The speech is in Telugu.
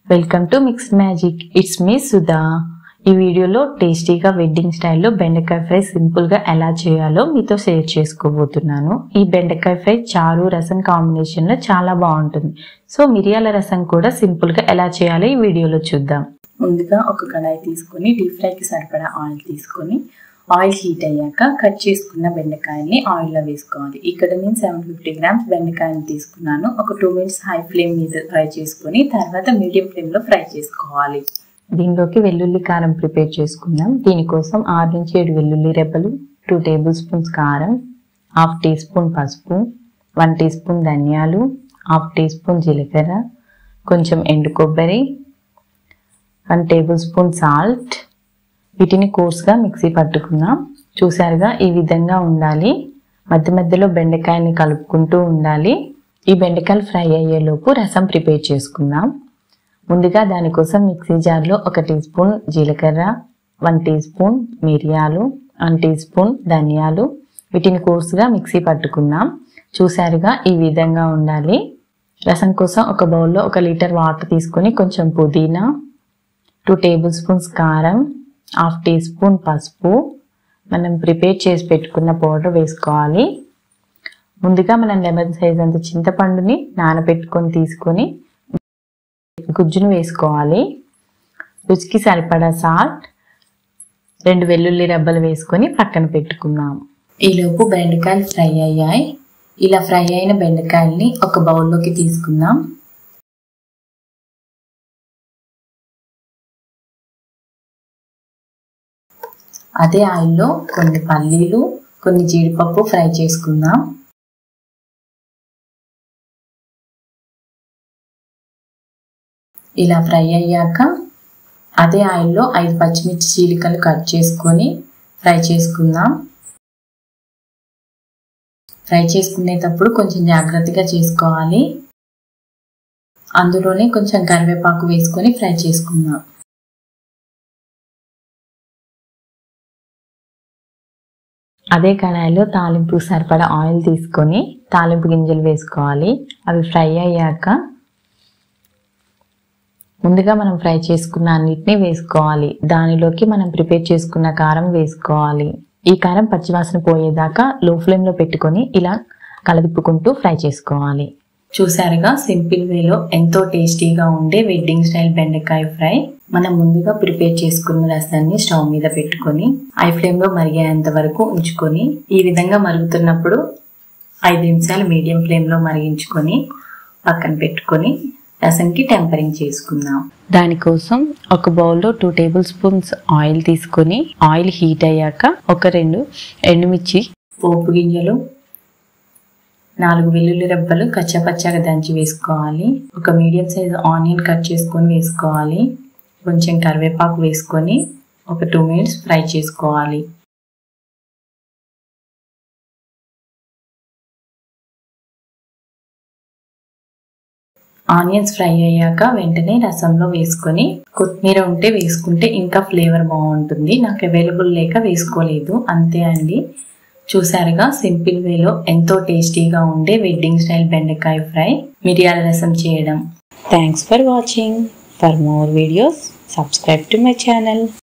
welcome to Mix Magic it's me Sudha ఈ వీడియోలో టేస్టీగా వెడ్డింగ్ స్టైల్లో బెండకాయ ఫ్రై సింపుల్ గా ఎలా చేయాలో మీతో షేర్ చేసుకోబోతున్నాను ఈ బెండకాయ ఫ్రై చారు రసం కాంబినేషన్ లో చాలా బాగుంటుంది సో మిరియాల రసం కూడా సింపుల్ గా ఎలా చేయాలో ఈ వీడియోలో చూద్దాం ముందుగా ఒక కడాయి తీసుకొని డీప్ ఫ్రైకి సరిపడా ఆయిల్ తీసుకొని ఆయిల్ హీట్ అయ్యాక కట్ చేసుకున్న బెండకాయల్ని ఆయిల్లో వేసుకోవాలి ఇక్కడ నేను సెవెన్ ఫిఫ్టీ గ్రామ్స్ బెండకాయలు తీసుకున్నాను ఒక టూ మినిట్స్ హై ఫ్లేమ్ మీద ఫ్రై చేసుకొని తర్వాత మీడియం ఫ్లేమ్లో ఫ్రై చేసుకోవాలి దీనిలోకి వెల్లుల్లి కారం ప్రిపేర్ చేసుకుందాం దీనికోసం ఆరు నుంచి ఏడు వెల్లుల్లి రెబ్బలు టూ టేబుల్ స్పూన్స్ కారం హాఫ్ టీ స్పూన్ పసుపు వన్ టీ స్పూన్ ధనియాలు హాఫ్ టీ స్పూన్ జీలకర్ర కొంచెం ఎండు కొబ్బరి వన్ టేబుల్ స్పూన్ సాల్ట్ వీటిని కోర్స్గా మిక్సీ పట్టుకుందాం చూసారుగా ఈ విధంగా ఉండాలి మధ్య మధ్యలో బెండకాయని కలుపుకుంటూ ఉండాలి ఈ బెండకాయలు ఫ్రై అయ్యేలోపు రసం ప్రిపేర్ చేసుకుందాం ముందుగా దానికోసం మిక్సీ జార్లో ఒక టీ స్పూన్ జీలకర్ర వన్ టీ స్పూన్ మిరియాలు వన్ టీ స్పూన్ ధనియాలు వీటిని కోర్సుగా మిక్సీ పట్టుకుందాం చూసారుగా ఈ విధంగా ఉండాలి రసం కోసం ఒక బౌల్లో ఒక లీటర్ వాటర్ తీసుకొని కొంచెం పుదీనా టూ టేబుల్ స్పూన్స్ కారం హాఫ్ టీ స్పూన్ పసుపు మనం ప్రిపేర్ చేసి పెట్టుకున్న పౌడర్ వేసుకోవాలి ముందుగా మనం లెమన్ సైజ్ అంత చింతపండుని నానబెట్టుకొని తీసుకొని గుజ్జును వేసుకోవాలి రుచికి సరిపడా సాల్ట్ రెండు వెల్లుల్లి రబ్బలు వేసుకొని పక్కన పెట్టుకుందాం ఈలోపు బెండకాయలు ఫ్రై అయ్యాయి ఇలా ఫ్రై అయిన బెండకాయల్ని ఒక బౌల్లోకి తీసుకుందాం అదే ఆయిల్లో కొన్ని పల్లీలు కొన్ని జీడిపప్పు ఫ్రై చేసుకుందాం ఇలా ఫ్రై అయ్యాక అదే ఆయిల్లో ఐదు పచ్చిమిర్చి చీలికలు కట్ చేసుకొని ఫ్రై చేసుకుందాం ఫ్రై చేసుకునేటప్పుడు కొంచెం జాగ్రత్తగా చేసుకోవాలి అందులోనే కొంచెం కరివేపాకు వేసుకొని ఫ్రై చేసుకుందాం అదే కడాయిలో తాలింపు సరిపడా ఆయిల్ తీసుకొని తాలింపు గింజలు వేసుకోవాలి అవి ఫ్రై అయ్యాక ముందుగా మనం ఫ్రై చేసుకున్న అన్నిటినీ వేసుకోవాలి దానిలోకి మనం ప్రిపేర్ చేసుకున్న కారం వేసుకోవాలి ఈ కారం పచ్చివాసన పోయేదాకా లో ఫ్లేమ్లో పెట్టుకొని ఇలా కలదిప్పుకుంటూ ఫ్రై చేసుకోవాలి చూసారుగా సింపుల్ వేలో ఎంతో టేస్టీగా ఉండే వెడ్డింగ్ స్టైల్ బెండకాయ ఫ్రై మనం ముందుగా ప్రిపేర్ చేసుకున్న రసాన్ని స్టవ్ మీద పెట్టుకొని హై ఫ్లేమ్ లో మరిగేంత వరకు ఉంచుకొని ఈ విధంగా మరుగుతున్నప్పుడు ఐదు నిమిషాలు మీడియం ఫ్లేమ్ లో మరిగించుకొని పక్కన పెట్టుకొని రసంకి టెంపరింగ్ చేసుకుందాం దానికోసం ఒక బౌల్లో టూ టేబుల్ స్పూన్స్ ఆయిల్ తీసుకొని ఆయిల్ హీట్ అయ్యాక ఒక రెండు ఎండుమిర్చి పోపు గింజలు నాలుగు వెల్లుల్లి రెబ్బలు కచ్చపచ్చగా దంచి వేసుకోవాలి ఒక మీడియం సైజ్ ఆనియన్ కట్ చేసుకొని వేసుకోవాలి కొంచెం కరివేపాకు వేసుకొని ఒక టూ మినిట్స్ ఫ్రై చేసుకోవాలి ఆనియన్స్ ఫ్రై అయ్యాక వెంటనే రసంలో వేసుకొని కొత్తిమీర ఉంటే వేసుకుంటే ఇంకా ఫ్లేవర్ బాగుంటుంది నాకు అవైలబుల్ లేక వేసుకోలేదు అంతే అండి చూసారుగా సింపుల్ వేలో ఎంతో టేస్టీగా ఉండే వెడ్డింగ్ స్టైల్ బెండకాయ ఫ్రై మిరియాల రసం చేయడం thanks for watching for more videos subscribe to my channel